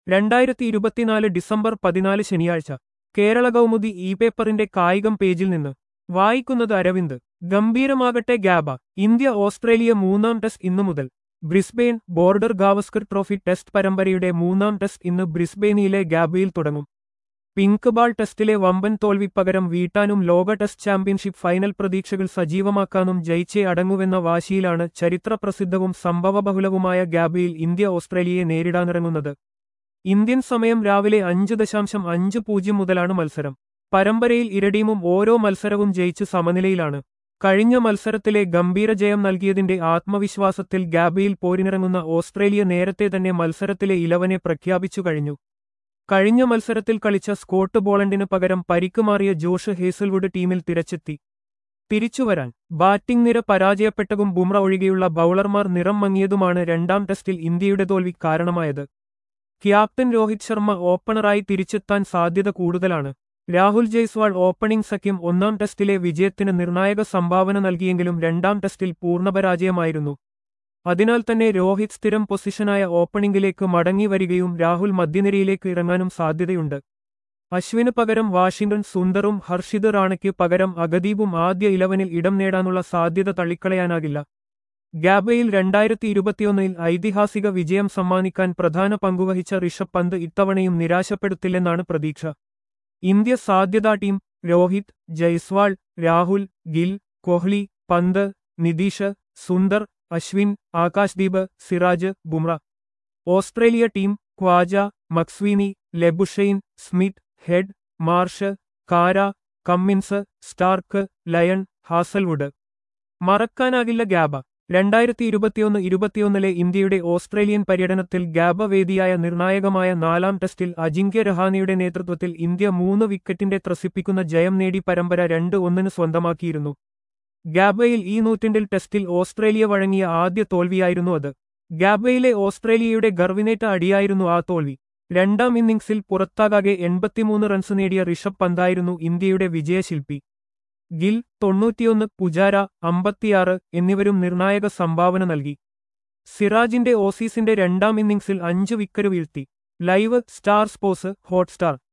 രണ്ടായിരത്തി ഇരുപത്തിനാല് ഡിസംബർ പതിനാല് ശനിയാഴ്ച കേരള കൗമുദി ഇ പേപ്പറിന്റെ കായികം പേജിൽ നിന്ന് വായിക്കുന്നത് അരവിന്ദ് ഗംഭീരമാകട്ടെ ഗ്യാബ ഇന്ത്യ ഓസ്ട്രേലിയ മൂന്നാം ടെസ്റ്റ് ഇന്നു മുതൽ Brisbane Border Gavaskar trophy test പരമ്പരയുടെ മൂന്നാം ടെസ്റ്റ് ഇന്ന് ബ്രിസ്ബെയിനിലെ ഗ്യാബയിൽ തുടങ്ങും പിങ്ക് ബാൾ ടെസ്റ്റിലെ വമ്പൻ തോൽവി പകരം വീട്ടാനും ലോക ടെസ്റ്റ് ചാമ്പ്യൻഷിപ്പ് ഫൈനൽ പ്രതീക്ഷകൾ സജീവമാക്കാനും ജയിച്ചേ അടങ്ങുവെന്ന വാശിയിലാണ് ചരിത്രപ്രസിദ്ധവും സംഭവബഹുലവുമായ ഗ്യാബയിൽ ഇന്ത്യ ഓസ്ട്രേലിയയെ നേരിടാനിറങ്ങുന്നത് ഇന്ത്യൻ സമയം രാവിലെ അഞ്ച് ദശാംശം അഞ്ച് പൂജ്യം മുതലാണ് മത്സരം പരമ്പരയിൽ ഇരടീമും ഓരോ മത്സരവും ജയിച്ച് സമനിലയിലാണ് കഴിഞ്ഞ മത്സരത്തിലെ ഗംഭീര ജയം നൽകിയതിന്റെ ആത്മവിശ്വാസത്തിൽ ഗ്യാബയിൽ പോരിനിറങ്ങുന്ന ഓസ്ട്രേലിയ നേരത്തെ തന്നെ മത്സരത്തിലെ ഇലവനെ പ്രഖ്യാപിച്ചു കഴിഞ്ഞു കഴിഞ്ഞ മത്സരത്തിൽ കളിച്ച സ്കോട്ട് ബോളണ്ടിന് പകരം പരിക്കുമാറിയ ജോഷ് ഹേസൽവുഡ് ടീമിൽ തിരച്ചെത്തി തിരിച്ചുവരാൻ ബാറ്റിംഗ് നിര പരാജയപ്പെട്ടതും ബുംറ ഒഴികെയുള്ള ബൌളർമാർ നിറം മങ്ങിയതുമാണ് രണ്ടാം ടെസ്റ്റിൽ ഇന്ത്യയുടെ തോൽവി കാരണമായത് ക്യാപ്റ്റൻ രോഹിത് ശർമ്മ ഓപ്പണറായി തിരിച്ചെത്താൻ സാധ്യത കൂടുതലാണ് രാഹുൽ ജയ്സ്വാൾ ഓപ്പണിംഗ് സഖ്യം ഒന്നാം ടെസ്റ്റിലെ വിജയത്തിന് നിർണായക സംഭാവന നൽകിയെങ്കിലും രണ്ടാം ടെസ്റ്റിൽ പൂർണ്ണപരാജയമായിരുന്നു അതിനാൽ തന്നെ രോഹിത് സ്ഥിരം പൊസിഷനായ ഓപ്പണിംഗിലേക്ക് മടങ്ങി വരികയും രാഹുൽ മധ്യനിരയിലേക്ക് ഇറങ്ങാനും സാധ്യതയുണ്ട് അശ്വിന് പകരം വാഷിംഗ്ടൺ സുന്ദറും ഹർഷിത് റാണയ്ക്ക് പകരം അഗദീപും ആദ്യ ഇലവനിൽ ഇടം നേടാനുള്ള സാധ്യത തള്ളിക്കളയാനാകില്ല ഗ്യാബയിൽ രണ്ടായിരത്തി ഇരുപത്തിയൊന്നിൽ ഐതിഹാസിക വിജയം സമ്മാനിക്കാൻ പ്രധാന പങ്കുവഹിച്ച ഋഷഭ് പന്ത് ഇത്തവണയും നിരാശപ്പെടുത്തില്ലെന്നാണ് പ്രതീക്ഷ ഇന്ത്യ സാധ്യതാ team Rohit Jaiswal Rahul Gill Kohli Pant Nitish Sundar Ashwin Akashdeep Siraj Bumrah Australia team Khawaja McSweeney Labuschagne Smith Head Marsh Carey Cummins Starc Lyon Hazlewood മറക്കാനാകില്ല ഗ്യാബ രണ്ടായിരത്തി ഇരുപത്തിയൊന്ന് ഇരുപത്തിയൊന്നിലെ ഇന്ത്യയുടെ ഓസ്ട്രേലിയൻ പര്യടനത്തിൽ ഗ്യാബ വേദിയായ നിർണായകമായ നാലാം ടെസ്റ്റിൽ അജിങ്ക്യ രഹാനെയുടെ നേതൃത്വത്തിൽ ഇന്ത്യ മൂന്ന് വിക്കറ്റിന്റെ ത്രസിപ്പിക്കുന്ന ജയം നേടി പരമ്പര രണ്ട് ഒന്നിന് സ്വന്തമാക്കിയിരുന്നു ഗ്യാബയിൽ ഈ നൂറ്റാണ്ടിൽ ടെസ്റ്റിൽ ഓസ്ട്രേലിയ വഴങ്ങിയ ആദ്യ തോൽവിയായിരുന്നു അത് ഗ്യാബയിലെ ഓസ്ട്രേലിയയുടെ ഗർവിനേറ്റ അടിയായിരുന്നു ആ തോൽവി രണ്ടാം ഇന്നിംഗ്സിൽ പുറത്താകാതെ എൺപത്തിമൂന്ന് റൺസ് നേടിയ ഋഷഭ് പന്തായിരുന്നു ഇന്ത്യയുടെ വിജയശില്പി ഗിൽ തൊണ്ണൂറ്റിയൊന്ന് പുജാര അമ്പത്തിയാറ് എന്നിവരും നിർണായക സംഭാവന നൽകി സിറാജിന്റെ ഓസീസിന്റെ രണ്ടാം ഇന്നിംഗ്സിൽ അഞ്ച് വിക്കറ്റ് വീഴ്ത്തി ലൈവ് സ്റ്റാർ സ്പോർട്സ് ഹോട്ട്സ്റ്റാർ